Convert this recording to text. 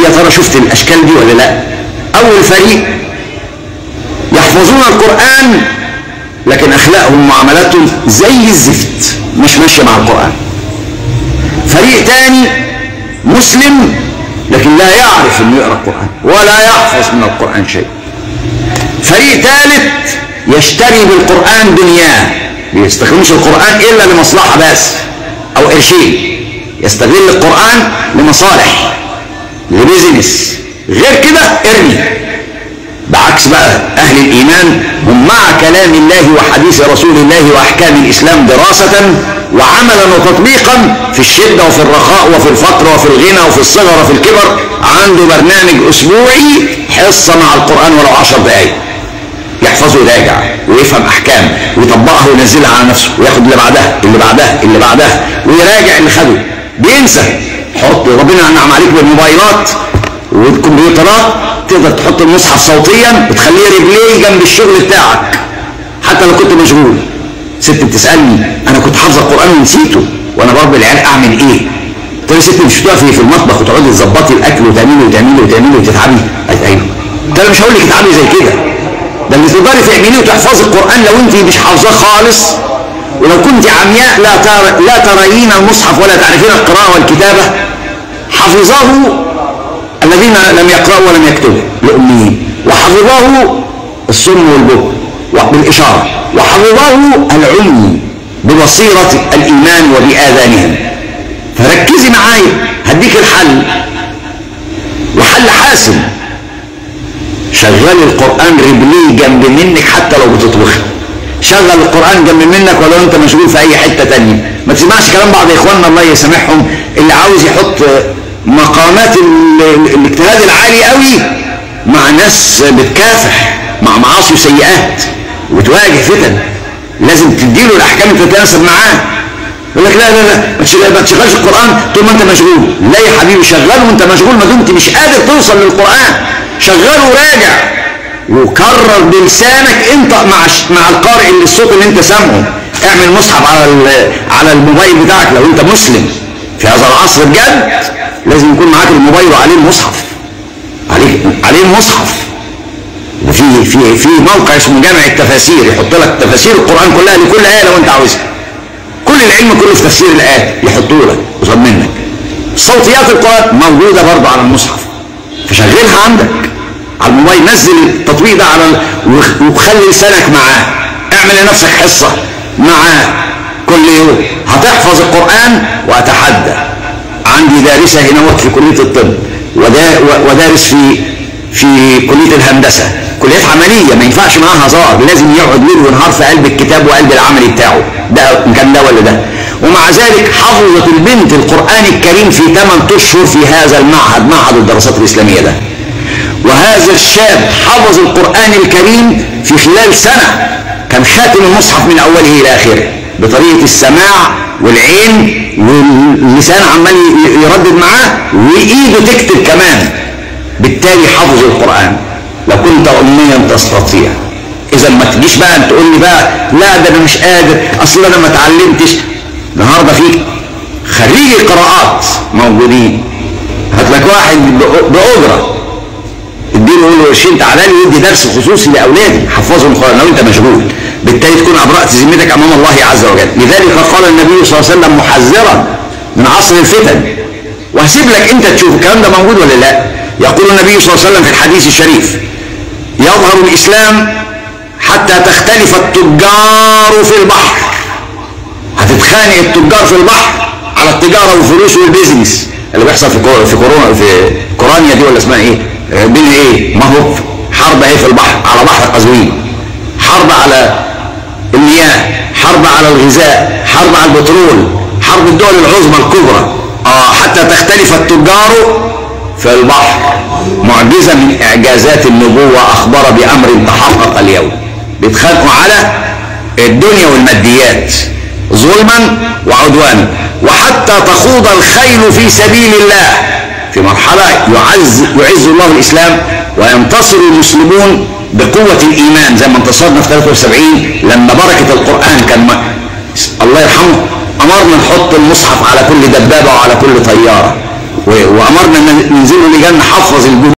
يا ترى شفت الاشكال دي ولا لا اول فريق يحفظون القرآن لكن اخلاقهم ومعاملاتهم زي الزفت مش ماشية مع القرآن فريق تاني مسلم لكن لا يعرف انه يقرأ القرآن ولا يحفظ من القرآن شيء فريق ثالث يشتري بالقرآن دنياه بيستخدمش القرآن إلا لمصلحة بس أو قرشين يستغل القرآن لمصالح لبيزنس غير كده ارمي بعكس بقى أهل الإيمان هم مع كلام الله وحديث رسول الله وأحكام الإسلام دراسة وعملا وتطبيقا في الشدة وفي الرخاء وفي الفقر وفي الغنى وفي الصغر وفي الكبر عنده برنامج أسبوعي حصة مع القرآن ولو عشر دقايق يحفظه ويراجع ويفهم احكام ويطبقها وينزلها على نفسه وياخد اللي بعدها اللي بعدها اللي بعدها ويراجع اللي خده بينسى حط ربنا انعم عليك بالموبايلات والكمبيوترات تقدر تحط المصحف صوتيا وتخليه رجليه جنب الشغل بتاعك حتى لو كنت مشغول ست بتسالني انا كنت حافظ القران ونسيته وانا بربي العيال اعمل ايه؟ قلت لها ست مش بتقفي في المطبخ وتقعدي تظبطي الاكل وتعملي وتعملي وتعملي وتتعبي قالت ايوه قلت لها مش هقول لك اتعبي زي كده ده اللي تقدري تعمليه وتحفظي القرآن لو انت مش حافظاه خالص ولو كنت عمياء لا تر... لا ترين المصحف ولا تعرفين القراءة والكتابة حفظه الذين لم يقرأوا ولم يكتبوا الأميين وحفظه الصم والبكم بالإشارة وحفظه العمي ببصيرة الإيمان وبآذانهم فركزي معايا هديك الحل وحل حاسم شغل القرآن رجليه جنب منك حتى لو بتطبخي شغل القرآن جنب منك ولو انت مشغول في اي حتة تانية ما تسمعش كلام بعض اخواننا الله يسامحهم اللي عاوز يحط مقامات الاجتهاد العالي قوي مع ناس بتكافح مع معاصي وسيئات وتواجه فتن لازم تديله الاحكام اللي تتناسب معاه يقول لك لا لا لا ما تشغلش القرآن طول ما انت مشغول لا يا حبيبي شغله وانت مشغول ما دمت مش قادر توصل للقرآن شغله وراجع وكرر بلسانك انت مع مع القارئ اللي الصوت اللي انت سامعه اعمل مصحف على على الموبايل بتاعك لو انت مسلم في هذا العصر بجد لازم يكون معاك الموبايل وعليه المصحف عليه عليه المصحف وفي في في موقع اسمه جامع التفاسير يحط لك تفاسير القران كلها لكل ايه لو انت عاوزها كل العلم كله في تفسير الايات يحطوا لك قصاد منك صوتيات القران موجوده برضه على المصحف فشغلها عندك على الموبايل نزل التطبيق ده على وخلي لسانك معاه اعمل لنفسك حصة معاه كل يوم هتحفظ القرآن وأتحدى عندي دارسة هنا في كلية الطب ودارس في في كلية الهندسة كليات عملية ما ينفعش معاها هزار لازم يقعد ليل ونهار في قلب الكتاب وقلب العملي بتاعه ده إن كان ده ولا ده ومع ذلك حفظت البنت القرآن الكريم في 8 أشهر في هذا المعهد معهد الدراسات الإسلامية ده وهذا الشاب حفظ القرآن الكريم في خلال سنة كان خاتم المصحف من أوله إلى آخره بطريقة السماع والعين واللسان عمال يردد معاه وإيده تكتب كمان بالتالي حفظ القرآن لو كنت أميا تستطيع إذا ما تجيش بقى تقول لي بقى لا ده أنا مش قادر أصل أنا ما اتعلمتش النهارده في خريجي قراءات موجودين هات لك واحد بأجرة اديله يقول له قرشين تعالى لي يدي درس خصوصي لاولادي حفظهم القران لو انت مشغول بالتالي تكون ابرأت ذمتك امام الله عز وجل لذلك قال النبي صلى الله عليه وسلم محذرا من عصر الفتن وهسيب لك انت تشوف الكلام ده موجود ولا لا يقول النبي صلى الله عليه وسلم في الحديث الشريف يظهر الاسلام حتى تختلف التجار في البحر هتتخانق التجار في البحر على التجاره والفلوس والبيزنس اللي بيحصل في في كورونا في كورانيا دي ولا اسمها ايه بين ايه ما هو حرب ايه في البحر على بحر قزوين حرب على المياه حرب على الغذاء حرب على البترول حرب الدول العظمى الكبرى اه حتى تختلف التجار في البحر معجزة من إعجازات النبوة أخبر بأمر تحقق اليوم بيتخانقوا على الدنيا والماديات ظلما وعدوانا وحتى تخوض الخيل في سبيل الله في مرحلة يعز, يعز الله الإسلام وينتصر المسلمون بقوة الإيمان زي ما انتصرنا في 73 لما بركة القرآن كان ما الله يرحمه أمرنا نحط المصحف على كل دبابة وعلى كل طيارة وامرنا ان ننزلوا لجان نحفظ الجنود